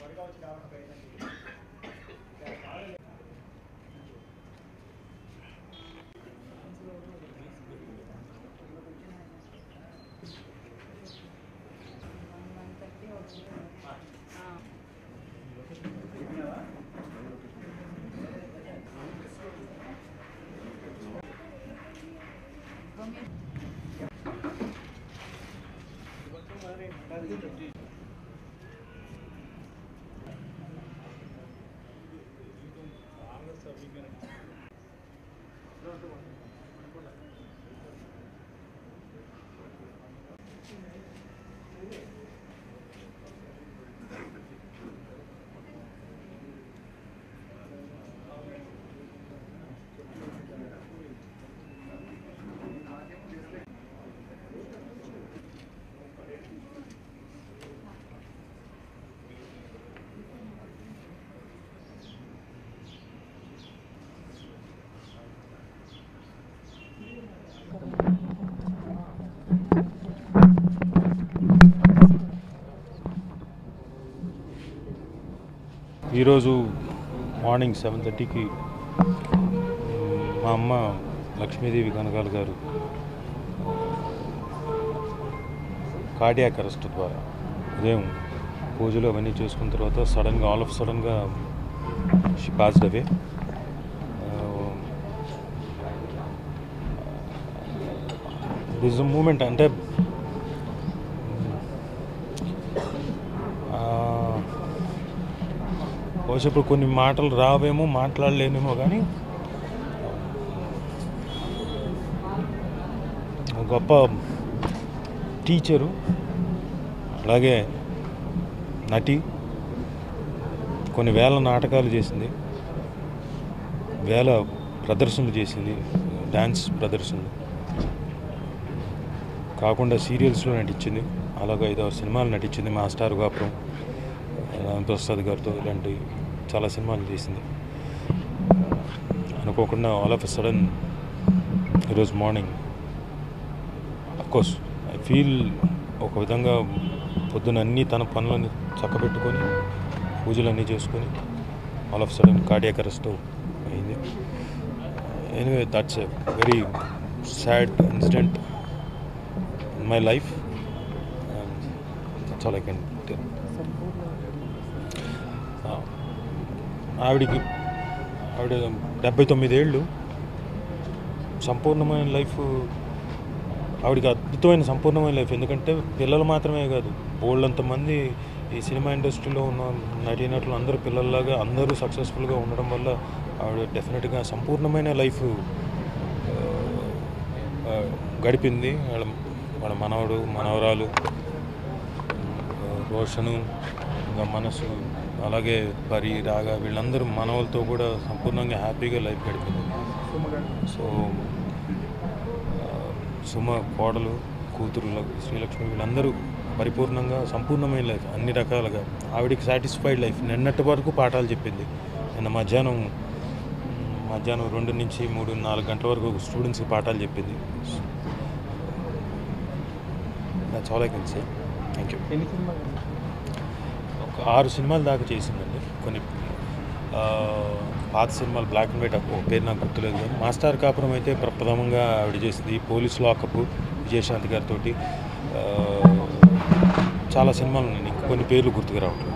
ఈరోజు morning seven థర్టీకి మా అమ్మ లక్ష్మీదేవి కనకాల గారు కార్డియాక్ అరెస్ట్ ద్వారా ఉదయం పూజలు అవన్నీ చేసుకున్న తర్వాత సడన్గా ఆల్ ఆఫ్ సడన్గా she passed away this moment అంటే ఆ, బహుశా ఇప్పుడు కొన్ని మాటలు రావేమో మాట్లాడలేనేమో కానీ ఒక గొప్ప టీచరు అలాగే నటి కొన్ని వేల నాటకాలు చేసింది వేల ప్రదర్శనలు చేసింది డ్యాన్స్ ప్రదర్శనలు కాకుండా సీరియల్స్లో నటించింది అలాగే ఐదారు సినిమాలు నటించింది మాస్టర్ గాపురం రామప్రసాద్ గారితో ఇలాంటి చాలా సినిమాలు చేసింది అనుకోకుండా ఆల్ ఆఫ్ ఎ సడన్ ఈరోజు మార్నింగ్ కోర్స్ ఐ ఫీల్ ఒక విధంగా పొద్దున అన్నీ తన పనులని చక్కబెట్టుకొని పూజలు అన్నీ చేసుకొని all of sudden cardiac arrest అయింది anyway that's a very sad incident in my life that's all I can tell ఆవిడికి ఆవిడ డెబ్బై తొమ్మిదేళ్ళు సంపూర్ణమైన లైఫ్ ఆవిడకి అద్భుతమైన సంపూర్ణమైన లైఫ్ ఎందుకంటే పిల్లలు మాత్రమే కాదు బోల్డంత మంది ఈ సినిమా ఇండస్ట్రీలో ఉన్న నటీనటులు అందరూ పిల్లల్లాగా అందరూ సక్సెస్ఫుల్గా ఉండడం వల్ల ఆవిడ డెఫినెట్గా సంపూర్ణమైన లైఫ్ ఆ, గడిపింది వాళ్ళ వాళ్ళ మనవడు మనవరాలు ఆ, రోషను ఇంకా మనసు అలాగే పరి రాగా వీళ్ళందరూ మనవలతో కూడా సంపూర్ణంగా హ్యాపీగా లైఫ్ గడిపింది సో ఆ, సుమ కోడలు కూతురు ల- శ్రీలక్ష్మి వీళ్ళందరూ పరిపూర్ణంగా సంపూర్ణమైన లైఫ్ అన్ని రకాలుగా ఆవిడికి సాటిస్ఫైడ్ లైఫ్ నిన్నటి వరకు పాఠాలు చెప్పింది నిన్న మధ్యాహ్నం మ్, మధ్యాహ్నం రెండు నుంచి మూడు నాలుగు గంటల వరకు స్టూడెంట్స్కి పాఠాలు చెప్పింది that's all I can say thank you ఎన్ని సినిమాలు ఒక ఆరు సినిమాల దాకా చేసిందండి కొన్ని ఆ, పాత సినిమాలు బ్లాక్ అండ్ వైట్ ఓ పేరు నాకు గుర్తులేదు కానీ మాస్టర్ కాపురం అయితే ప్రప్రథమంగా ఆవిడ చేసింది పోలీస్ లాకప్ విజయశాంతి గారితో చాలా సినిమాలు ఉన్నాయి ఇంకా కొన్ని పేర్లు గుర్తుకు రావట్లేదు